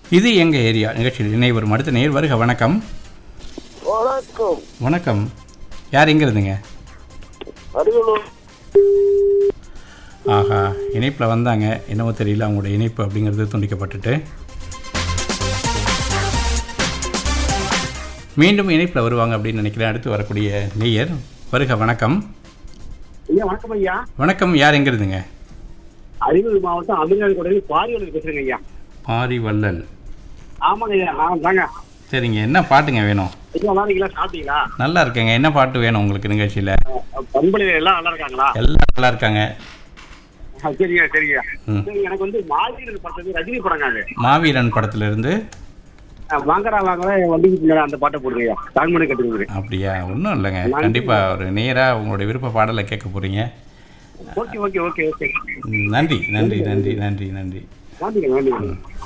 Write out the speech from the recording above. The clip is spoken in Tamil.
இது எங்கள் ஏரியா நிகழ்ச்சியில் இணை வரும் அடுத்த நேர் வருக வணக்கம் வணக்கம் வணக்கம் யார் எங்கே இருந்துங்க அரியலூர் ஆஹா இணைப்பில் வந்தாங்க என்னவோ தெரியல அவங்களோட இணைப்பு அப்படிங்கிறது துண்டிக்கப்பட்டுட்டு மீண்டும் இணைப்பில் வருவாங்க அப்படின்னு நினைக்கிறேன் அடுத்து வரக்கூடிய நேயர் வருக வணக்கம் ஐயா வணக்கம் ஐயா வணக்கம் யார் எங்கே இருந்துங்க அரியலூர் மாவட்டம் அமிர்நாடு கோடையில் பாரியோடு பேசுறேங்க ஐயா ஆரி வள்ளல் ஆமாங்க ஐயா நான் தாங்க சரிங்க என்ன பாட்டுங்க வேணும் ஐயா வாரீங்களா சாப்பிட்டீங்களா நல்லா இருக்கேங்க என்ன பாட்டு வேணும் உங்களுக்கு நிகழ்ச்சியில் பண்பலையில எல்லாம் நல்லா இருக்காங்களா எல்லாம் நல்லா இருக்காங்க ஆ, சரிங்க சரிங்க ம். சரி, எனக்கு வந்து மாவீரன் படத்துக்கு ரஜினி படங்க அது மாவீரன் படத்துலேருந்து ஆ, வாங்கடா வாங்கடா என் வண்டிக்கு பின்னாடி அந்த பாட்டை போடுங்க ஐயா தாய்மொழி கட்டுங்க அப்படியா ஒன்றும் இல்லைங்க கண்டிப்பாக ஒரு நேராக உங்களுடைய விருப்ப பாடலை கேட்க போகிறீங்க ஓகே ஓகே ஓகே ஓகே நன்றி நன்றி நன்றி நன்றி நன்றி நன்றிங்க நன்றிங்க